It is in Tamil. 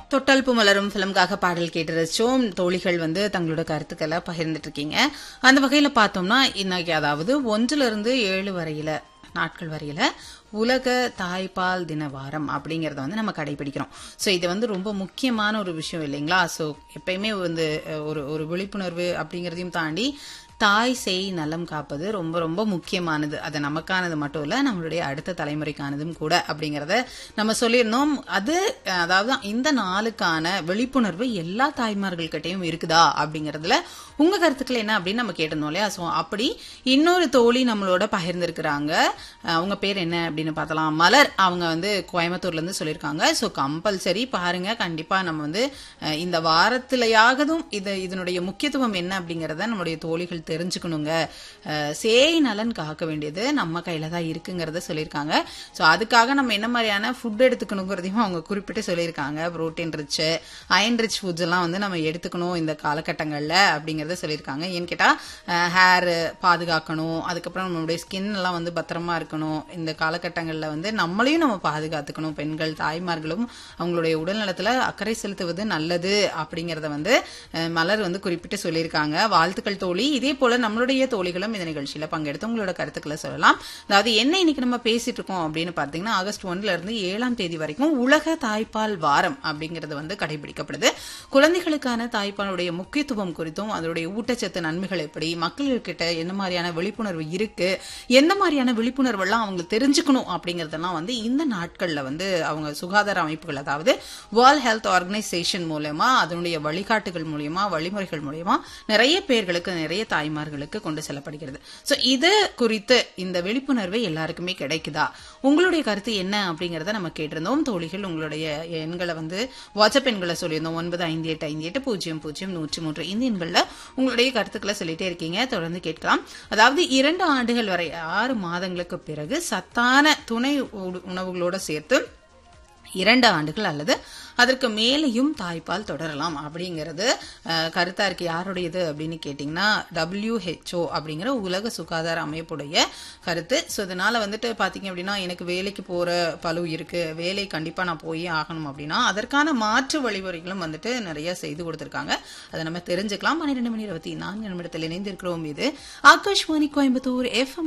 தொட்டால் மலரும் பிலிம்காக பாடல் கேட்டு ரசிச்சோம் தோழிகள் வந்து தங்களோட கருத்துக்களை பகிர்ந்துட்டு இருக்கீங்க அந்த வகையில பார்த்தோம்னா இன்னைக்கு அதாவது ஒன்றுல இருந்து ஏழு வரையில நாட்கள் வரையில உலக தாய்ப்பால் தின வாரம் அப்படிங்கறத வந்து நம்ம கடைபிடிக்கிறோம் ஸோ இது வந்து ரொம்ப முக்கியமான ஒரு விஷயம் இல்லைங்களா ஸோ எப்பயுமே வந்து அஹ், ஒரு ஒரு விழிப்புணர்வு அப்படிங்கறதையும் தாண்டி தாய் செய் நலம் காப்பது ரொம்ப ரொம்ப முக்கியமானது அது நமக்கானது மட்டும் இல்ல நம்மளுடைய அடுத்த தலைமுறைக்கானதும் கூட அப்படிங்கறத நம்ம சொல்லியிருந்தோம் அது அஹ், அதாவது இந்த நாளுக்கான விழிப்புணர்வு எல்லா தாய்மார்கள்கிட்டயும் இருக்குதா அப்படிங்கறதுல உங்க கருத்துக்கள் என்ன அப்படின்னு நம்ம கேட்டிருந்தோம் இல்லையா ஸோ அப்படி இன்னொரு தோழி நம்மளோட பகிர்ந்திருக்கிறாங்க அஹ், அவங்க பேர் என்ன அப்படின்னு பார்த்தலாம் மலர் அவங்க வந்து கோயம்புத்தூர்ல இருந்து சொல்லியிருக்காங்க ஸோ கம்பல்சரி பாருங்க கண்டிப்பா நம்ம வந்து அஹ், இந்த வாரத்திலேயாகதும் இது இதனுடைய முக்கியத்துவம் என்ன அப்படிங்கறத நம்மளுடைய தோழிகள் தெரிஞ்சுக்கணுங்க அஹ், சேய் நலன் காக்க வேண்டியது நம்ம கையில தான் இருக்குங்கிறத சொல்லியிருக்காங்க ஸோ அதுக்காக நம்ம என்ன மாதிரியான ஃபுட் எடுத்துக்கணுங்கிறதையும் அவங்க குறிப்பிட்டு சொல்லியிருக்காங்க protein rich iron rich foods எல்லாம் வந்து நம்ம எடுத்துக்கணும் இந்த காலகட்டங்கள்ல அப்படிங்கறத சொல்லியிருக்காங்க ஏன்னு கேட்டா ஹேர் பாதுகாக்கணும் அதுக்கப்புறம் நம்மளுடைய ஸ்கின் எல்லாம் வந்து பத்திரமா இருக்கணும் இந்த காலகட்டங்கள்ல வந்து நம்மளையும் நம்ம பாதுகாத்துக்கணும் பெண்கள் தாய்மார்களும் அவங்களுடைய உடல் நலத்துல அக்கறை செலுத்துவது நல்லது அப்படிங்கறத வந்து அஹ், மலர் வந்து குறிப்பிட்டு சொல்லியிருக்காங்க வாழ்த்துக்கள் தோழி இதே போல நம்மளுடைய தோழிகளும் இந்த நிகழ்ச்சியில பங்கெடுத்து உங்களோட கருத்துக்களை சொல்லலாம் அதாவது என்ன இன்னைக்கு நம்ம பேசிட்டு இருக்கோம் அப்படின்னு பாத்தீங்கன்னா ஆகஸ்ட் ஒன்னுல இருந்து ஏழாம் தேதி வரைக்கும் உலக தாய்ப்பால் வாரம் அப்படிங்கிறது வந்து கடைபிடிக்கப்படுது குழந்தைகளுக்கான தாய்ப்பாலுடைய முக்கியத்துவம் குறித்தும் அதனுடைய ஊட்டச்சத்து நன்மைகள் எப்படி மக்கள்கிட்ட என்ன மாதிரியான விழிப்புணர்வு இருக்கு எந்த மாதிரியான விழிப்புணர்வு எல்லாம் அவங்க தெரிஞ்சுக்கணும் அப்படிங்கறதெல்லாம் வந்து இந்த நாட்கள்ல வந்து அவங்க சுகாதார அமைப்புகள் அதாவது வேர்ல்ட் ஹெல்த் ஆர்கனைசேஷன் மூலயமா அதனுடைய வழிகாட்டுகள் மூலியமா வழிமுறைகள் மூலியமா நிறைய பேர்களுக்கு நிறைய தாய்மார்களுக்கு கொண்டு செல்லப்படுகிறது சோ இது குறித்து இந்த விழிப்புணர்வு எல்லாருக்குமே கிடைக்குதா உங்களுடைய கருத்து என்ன அப்படிங்கறத நம்ம கேட்டிருந்தோம் தோழிகள் உங்களுடைய எண்களை வந்து வாட்ஸ்அப் எண்களை சொல்லியிருந்தோம் ஒன்பது ஐந்து எட்டு ஐந்து எட்டு பூஜ்ஜியம் பூஜ்ஜியம் நூற்றி மூன்று இந்த எண்கள்ல உங்களுடைய கருத்துக்களை சொல்லிட்டே இருக்கீங்க தொடர்ந்து கேட்கலாம் அதாவது இரண்டு ஆண்டுகள் வரை ஆறு மாதங்களுக்கு பிறகு சத்தான துணை உண- உணவுகளோட சேர்த்து இரண்டு ஆண்டுகள் அல்லது அதற்கு மேலேயும் தாய்ப்பால் தொடரலாம் அப்படிங்கிறது அஹ், கருத்தா இருக்கு யாருடையது அப்படின்னு கேட்டிங்கன்னா WHO அப்படிங்கிற உலக சுகாதார அமைப்புடைய கருத்து ஸோ இதனால வந்துட்டு பாத்தீங்க அப்படின்னா எனக்கு வேலைக்கு போற பளு இருக்கு வேலை கண்டிப்பா நான் போயே ஆகணும் அப்படின்னா அதற்கான மாற்று வழிமுறைகளும் வந்துட்டு நிறைய செய்து கொடுத்திருக்காங்க அதை நம்ம தெரிஞ்சுக்கலாம் பன்னிரெண்டு மணி இருபத்தி நான்கு நிமிடத்தில் இணைந்திருக்கிறோம் இது ஆகாஷ்வாணி கோயம்புத்தூர் எஃப்எம்